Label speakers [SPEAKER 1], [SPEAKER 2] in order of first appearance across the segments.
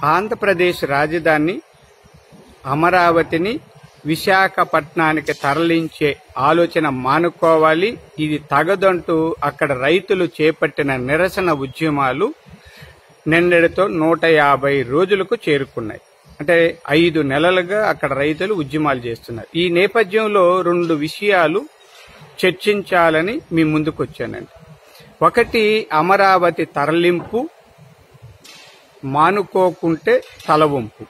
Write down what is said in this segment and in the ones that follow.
[SPEAKER 1] ఆంధ్రప్రదేశ్ రాజధాని అమరావతిని విశాఖపట్నానికి తరలించే ఆలోచన మానుకోవాలి ఇది తగదంటూ అక్కడ రైతులు చేపట్టిన నిరసన ఉద్యమాలు నిన్నటితో నూట యాభై రోజులకు చేరుకున్నాయి అంటే ఐదు నెలలుగా అక్కడ రైతులు ఉద్యమాలు చేస్తున్నారు ఈ నేపథ్యంలో రెండు విషయాలు చర్చించాలని మీ ముందుకు వచ్చానండి ఒకటి అమరావతి తరలింపు మానుకోకుంటే తలవంపు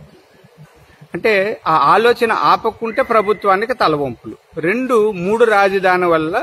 [SPEAKER 1] అంటే ఆ ఆలోచన ఆపకుంటే ప్రభుత్వానికి తలవంపులు రెండు మూడు రాజధాని వల్ల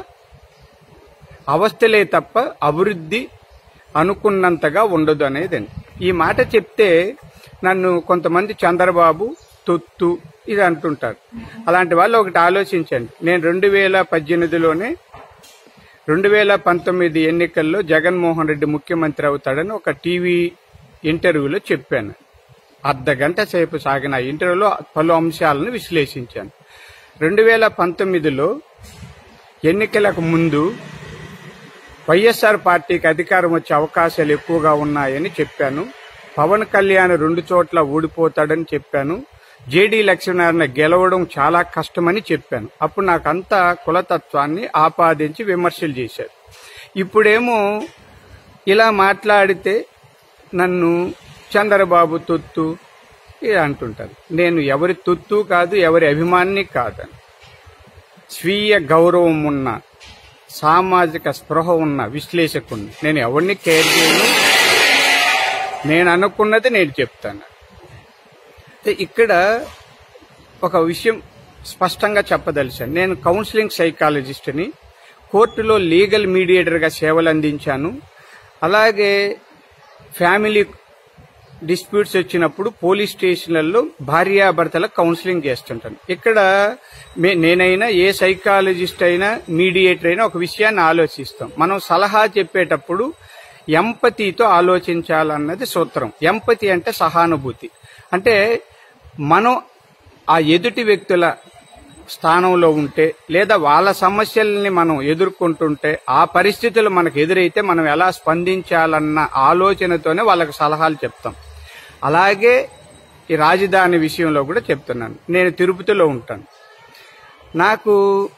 [SPEAKER 1] అవస్థలే తప్ప అభివృద్ధి అనుకున్నంతగా ఉండదు అనేదండి ఈ మాట చెప్తే నన్ను కొంతమంది చంద్రబాబు తొత్తు ఇది అంటుంటారు అలాంటి వాళ్ళు ఒకటి ఆలోచించండి నేను రెండు వేల పద్దెనిమిదిలోనే రెండు వేల పంతొమ్మిది ఎన్నికల్లో జగన్మోహన్ రెడ్డి ముఖ్యమంత్రి అవుతాడని ఒక టీవీ ఇంటర్వ్యూలో చెప్పాను అర్ధ గంట సేపు సాగిన ఆ ఇంటర్వ్యూలో పలు అంశాలను విశ్లేషించాను రెండు వేల పంతొమ్మిదిలో ఎన్నికలకు ముందు వైఎస్ఆర్ పార్టీకి అధికారం వచ్చే అవకాశాలు ఎక్కువగా ఉన్నాయని చెప్పాను పవన్ కళ్యాణ్ రెండు చోట్ల ఊడిపోతాడని చెప్పాను జేడీ లక్ష్మీనారాయణ గెలవడం చాలా కష్టమని చెప్పాను అప్పుడు నాకంతా కులతత్వాన్ని ఆపాదించి విమర్శలు చేశారు ఇప్పుడేమో ఇలా మాట్లాడితే నన్ను చంద్రబాబు తొత్తు ఇది అంటుంటారు నేను ఎవరి తొత్తు కాదు ఎవరి అభిమాని కాదని స్వీయ గౌరవం ఉన్న సామాజిక స్పృహ ఉన్న విశ్లేషకుని నేను ఎవరిని కేర్ చేయను నేను అనుకున్నది నేను చెప్తాను అయితే ఇక్కడ ఒక విషయం స్పష్టంగా చెప్పదలిచాను నేను కౌన్సిలింగ్ సైకాలజిస్ట్ని కోర్టులో లీగల్ మీడియేటర్గా సేవలు అందించాను అలాగే ఫ్యామిలీ డిస్ప్యూట్స్ వచ్చినప్పుడు పోలీస్ స్టేషన్లలో భార్యాభర్తల కౌన్సిలింగ్ చేస్తుంటాను ఇక్కడ మే- నేనైనా ఏ సైకాలజిస్ట్ అయినా మీడియేటర్ అయినా ఒక విషయాన్ని ఆలోచిస్తాం మనం సలహా చెప్పేటప్పుడు ఎంపతితో ఆలోచించాలన్నది సూత్రం ఎంపతి అంటే సహానుభూతి అంటే మనం ఆ ఎదుటి వ్యక్తుల స్థానంలో ఉంటే లేదా వాళ్ళ సమస్యల్ని మనం ఎదుర్కొంటుంటే ఆ పరిస్థితులు మనకు ఎదురైతే మనం ఎలా స్పందించాలన్న ఆలోచనతోనే వాళ్ళకి సలహాలు చెప్తాం అలాగే ఈ రాజధాని విషయంలో కూడా చెప్తున్నాను నేను తిరుపతిలో ఉంటాను నాకు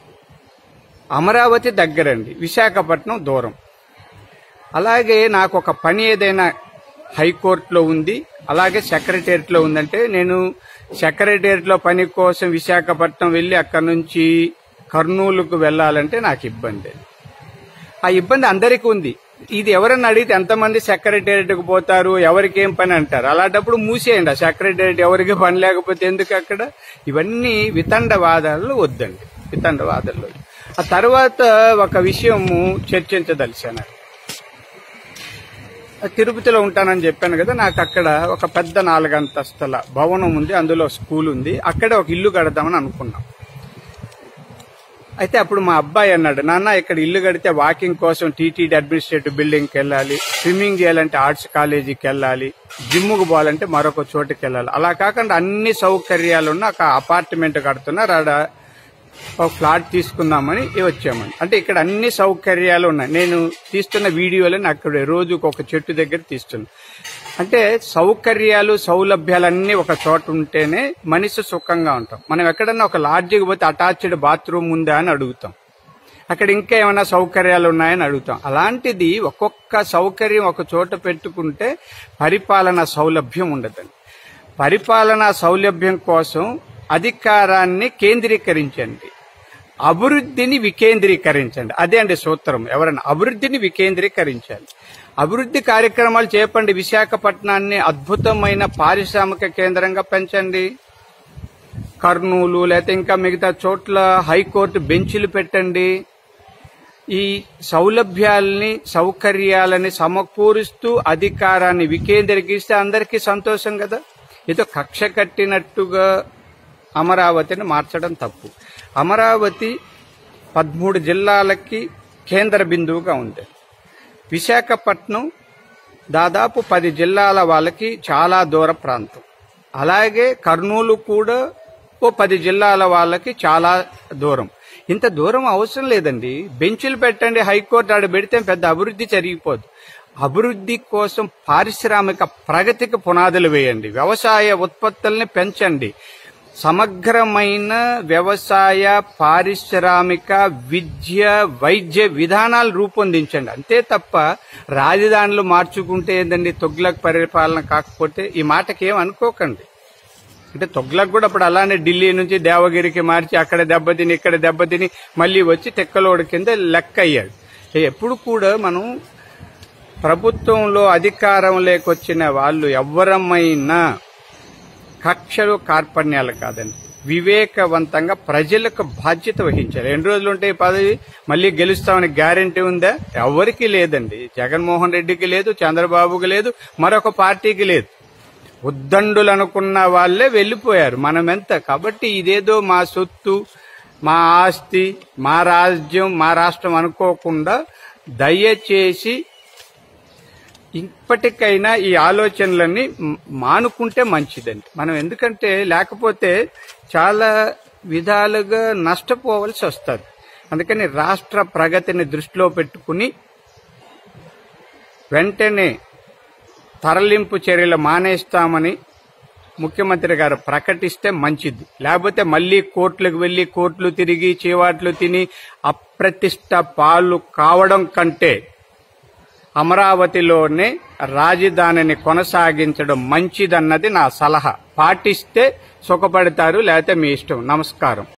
[SPEAKER 1] అమరావతి దగ్గరండి విశాఖపట్నం దూరం అలాగే నాకు ఒక పని ఏదైనా హైకోర్టులో ఉంది అలాగే సెక్రటేరియట్లో ఉందంటే నేను సెక్రటేరియట్లో పని కోసం విశాఖపట్నం వెళ్ళి అక్కడ నుంచి కర్నూలుకు వెళ్ళాలంటే నాకు ఇబ్బంది ఆ ఇబ్బంది అందరికీ ఉంది ఇది ఎవరన్నా అడిగితే ఎంతమంది సెక్రటేరియట్కి పోతారు ఎవరికి ఏం పని అంటారు అలాంటప్పుడు మూసేయండి ఆ సెక్రటేరియట్ ఎవరికి పని లేకపోతే ఎందుకు అక్కడ ఇవన్నీ వితండవాదాలు వద్దండి వితండవాదాలు వద్దు. ఆ తర్వాత ఒక విషయము చర్చించదలిచాను తిరుపతిలో ఉంటానని చెప్పాను కదా నాకు అక్కడ ఒక పెద్ద నాలుగంతస్తుల భవనం ఉంది అందులో స్కూల్ ఉంది అక్కడే ఒక ఇల్లు కడదామని అనుకున్నాం అయితే అప్పుడు మా అబ్బాయి అన్నాడు నాన్న ఇక్కడ ఇల్లు కడితే వాకింగ్ కోసం టీటీడీ అడ్మినిస్ట్రేటివ్ బిల్డింగ్కి వెళ్ళాలి స్విమ్మింగ్ చేయాలంటే ఆర్ట్స్ కాలేజీకి వెళ్ళాలి జిమ్ముకు పోవాలంటే మరొక చోటుకి వెళ్ళాలి అలా కాకుండా అన్ని సౌకర్యాలు ఉన్న ఒక అపార్ట్మెంట్ కడుతున్నారు ఆడ ఒక ఫ్లాట్ తీసుకుందామని వచ్చామని అంటే ఇక్కడ అన్ని సౌకర్యాలు ఉన్నాయి నేను తీస్తున్న వీడియోలని అక్కడ రోజుకు ఒక చెట్టు దగ్గర తీస్తున్నా అంటే సౌకర్యాలు సౌలభ్యాలన్నీ ఒక చోట ఉంటేనే మనిషి సుఖంగా ఉంటాం మనం ఎక్కడన్నా ఒక లాడ్జికి పోతే అటాచ్డ్ బాత్రూమ్ ఉందా అని అడుగుతాం అక్కడ ఇంకా ఏమైనా సౌకర్యాలు ఉన్నాయని అడుగుతాం అలాంటిది ఒక్కొక్క సౌకర్యం ఒక చోట పెట్టుకుంటే పరిపాలన సౌలభ్యం ఉండదండి పరిపాలనా సౌలభ్యం కోసం అధికారాన్ని కేంద్రీకరించండి అభివృద్ధిని వికేంద్రీకరించండి అదే అండి సూత్రం ఎవరైనా అభివృద్ధిని వికేంద్రీకరించాలి అభివృద్ధి కార్యక్రమాలు చేపండి విశాఖపట్నాన్ని అద్భుతమైన పారిశ్రామిక కేంద్రంగా పెంచండి కర్నూలు లేకపోతే ఇంకా మిగతా చోట్ల హైకోర్టు బెంచీలు పెట్టండి ఈ సౌలభ్యాల్ని సౌకర్యాలని సమకూరుస్తూ అధికారాన్ని వికేంద్రీకరిస్తే అందరికీ సంతోషం కదా ఏదో కక్ష కట్టినట్టుగా అమరావతిని మార్చడం తప్పు అమరావతి పదమూడు జిల్లాలకి కేంద్ర బిందువుగా ఉంది విశాఖపట్నం దాదాపు పది జిల్లాల వాళ్ళకి చాలా దూర ప్రాంతం అలాగే కర్నూలు కూడా ఓ పది జిల్లాల వాళ్ళకి చాలా దూరం ఇంత దూరం అవసరం లేదండి బెంచులు పెట్టండి హైకోర్టు ఆడ పెడితే పెద్ద అభివృద్ధి జరిగిపోదు అభివృద్ధి కోసం పారిశ్రామిక ప్రగతికి పునాదులు వేయండి వ్యవసాయ ఉత్పత్తుల్ని పెంచండి సమగ్రమైన వ్యవసాయ పారిశ్రామిక విద్య వైద్య విధానాలు రూపొందించండి అంతే తప్ప రాజధానులు మార్చుకుంటే ఏందండి తొగ్లక్ పరిపాలన కాకపోతే ఈ మాటకి ఏం అనుకోకండి అంటే తొగ్లక్ కూడా అప్పుడు అలానే ఢిల్లీ నుంచి దేవగిరికి మార్చి అక్కడ దెబ్బతిని ఇక్కడ దెబ్బతిని మళ్ళీ వచ్చి తెక్కలోడి కింద లెక్క అయ్యాడు ఎప్పుడు కూడా మనం ప్రభుత్వంలో అధికారం లేకొచ్చిన వాళ్ళు ఎవరమైనా కక్షలు కార్పణ్యాలు కాదండి వివేకవంతంగా ప్రజలకు బాధ్యత వహించారు ఎన్ని రోజులు ఉంటే ఈ పదవి మళ్ళీ గెలుస్తామని గ్యారంటీ ఉందా ఎవరికి లేదండి జగన్మోహన్ రెడ్డికి లేదు చంద్రబాబుకి లేదు మరొక పార్టీకి లేదు ఉద్దండులు అనుకున్న వాళ్ళే వెళ్ళిపోయారు మనం ఎంత కాబట్టి ఇదేదో మా సొత్తు మా ఆస్తి మా రాజ్యం మా రాష్ట్రం అనుకోకుండా దయచేసి ఇప్పటికైనా ఈ ఆలోచనలన్నీ మ్- మానుకుంటే మంచిదండి మనం ఎందుకంటే లేకపోతే చాలా విధాలుగా నష్టపోవలసి వస్తుంది అందుకని రాష్ట్ర ప్రగతిని దృష్టిలో పెట్టుకుని వెంటనే తరలింపు చర్యలు మానేస్తామని ముఖ్యమంత్రి గారు ప్రకటిస్తే మంచిది లేకపోతే మళ్ళీ కోర్టులకు వెళ్లి కోర్టులు తిరిగి చీవాట్లు తిని అప్రతిష్ట పాలు కావడం కంటే అమరావతిలోనే రాజధానిని కొనసాగించడం మంచిదన్నది నా సలహా పాటిస్తే సుఖపడతారు లేకపోతే మీ ఇష్టం నమస్కారం